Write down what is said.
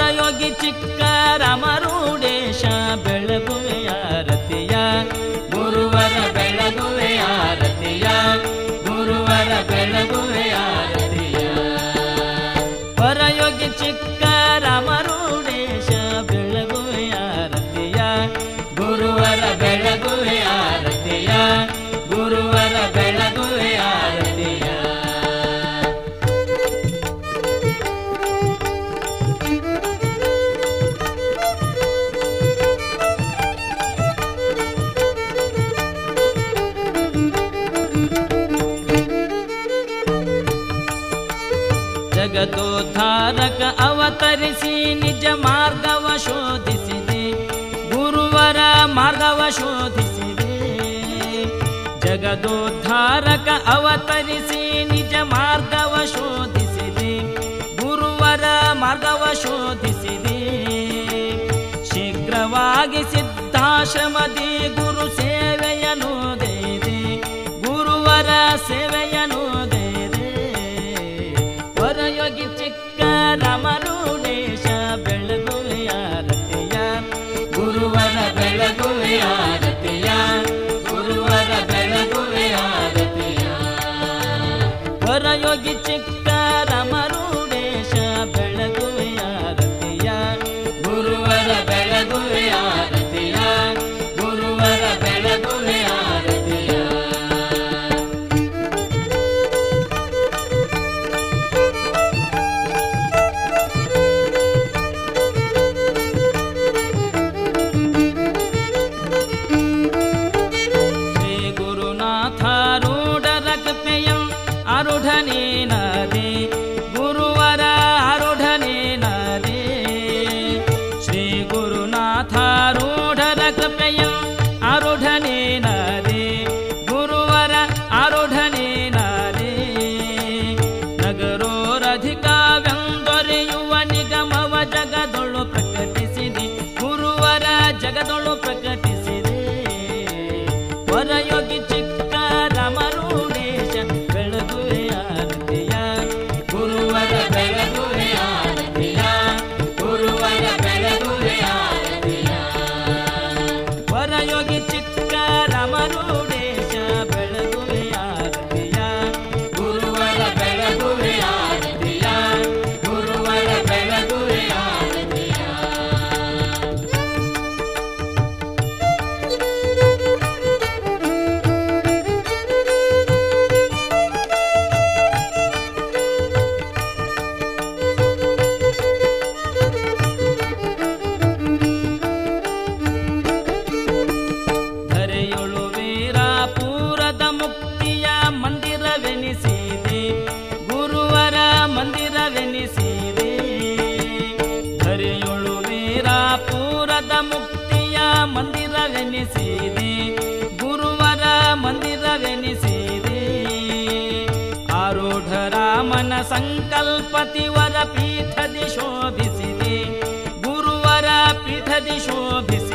ಹೊರಯೋಗಿ ಚಿಕ್ಕ ರಾಮರೂಢೇಶ ಬೆಳಗುವೆಯ ರತಿಯ ಗುರುವರ ಬೆಳಗುವೆಯ ರತಿಯ ಗುರುವರ ಬೆಳಗುವೆಯ ರತಿಯ ಹೊರಯೋಗಿ ಚಿಕ್ಕ ರಾಮರೂಢೇಶ ಬೆಳಗುವೆಯ ರತಿಯ ಗುರುವರ ಬೆಳಗುವೆಯ ರತಿಯ ಗುರುವರ ಬೆಳಗುವೆಯ ರತಿಯ ಜಗದೋದ್ಧಾರಕ ಅವತರಿಸಿ ನಿಜ ಮಾರ್ಗವ ಶೋಧಿಸಿದೆ ಗುರುವರ ಮಾರ್ಗವ ಶೋಧಿಸಿದೆ ಜಗದೋದ್ಧಾರಕ ಅವತರಿಸಿ ನಿಜ ಮಾರ್ಗವ ಶೋಧಿಸಿದೆ ಗುರುವರ ಮಾರ್ಗವ ಶೋಧಿಸಿದೆ ಶೀಘ್ರವಾಗಿ ಸಿದ್ಧಾಶ್ರಮದಿ ಗುರು ಸೇವೆಯನ್ನು ದೈದೆ ಗುರುವರ ಸೇವೆಯನ್ನು ದೈದೆ ಹೊರಯೋಗಿ ಚಿಕ್ಕ ರಾಮರೂಢೇಶ ಬೆಳಗುವೆಯ ರತಿಯ ಗುರುವರ ಬೆಳಗುವೆಯ ರತಿಯ ಗುರುವರ ಬೆಳಗುವೆಯ ರತಿಯ ಹೊರಯೋಗಿ ಚಿಕ್ಕ ರಾಮರೂಢೇಶ ಬೆಳಗುವೆಯ ರತಿಯ ಗುರುವರ ಬೆಳಗುವೆಯ ರತಿಯ ಗುರುವರ ಬೆಳಗುವೆಯ ರತಿಯ ಶ್ರೀ ಗುರುನಾಥಾರೂಢರ ಕೃಪೆಯಂ ಆರುಢನೇನದೆ ಗುರುವರ ಆರುಢನೇನದೆ ಶ್ರೀ ಗುರುನಾಥಾರೂಢರ ಕೃಪೆಯಂ ಆರುಢನೇನದೆ ಗುರುವರ ಆರುಢನೇನದೆ ನಗರೋರಧಿಕವೆಂದೊರೆಯುವ ನಿಗಮವ ಜಗದೊಳು ಪ್ರಕಟಿಸಿದೆ ಗುರುವರ ಜಗದೊಳು ಪ್ರಕಟಿಸಿದೆ ಹೊರಯೋಗಿ ಚಿಕ್ಕ ರಾಮರೂಢೇಶ ಬೆಳಗುವೆಯ ರತಿಯ ಗುರುವರ ಬೆಳಗುವೆಯ ರತಿಯ ಗುರುವರ ಬೆಳಗುವೆಯ ರತಿಯ ಹೊರಯೋಗಿ ಚಿಕ್ಕ ರಾಮರೂಢೇಶ ಬೆಳಗುವೆಯ ರತಿಯ ಗುರುವರ ಬೆಳಗುವೆಯ ರತಿಯ ಗುರುವರ ಬೆಳಗುವೆಯ ರತಿಯ ಧರೆಯೊಳು ವೀರಾಪುರದ ಮುಕ್ತಿಯ ಮಂದಿರವೆನಿಸಿದೆ ಗುರುವರ ಮಂದಿರವೆನಿಸಿದೆ ಧರೆಯೊಳು ವೀರಾಪುರದ ಮುಕ್ತಿಯ ಮಂದಿರವೆನಿಸಿದೆ ಗುರುವರ ಮಂದಿರವೆನಿಸಿದೆ ಆರೂಢ ರಾಮನ ಸಂಕಲ್ಪತಿವರ ಪೀಠದಿ ಶೋಭಿಸಿದೆ ಗುರುವರ ಪೀಠದಿ ಶೋಭಿಸಿದೆ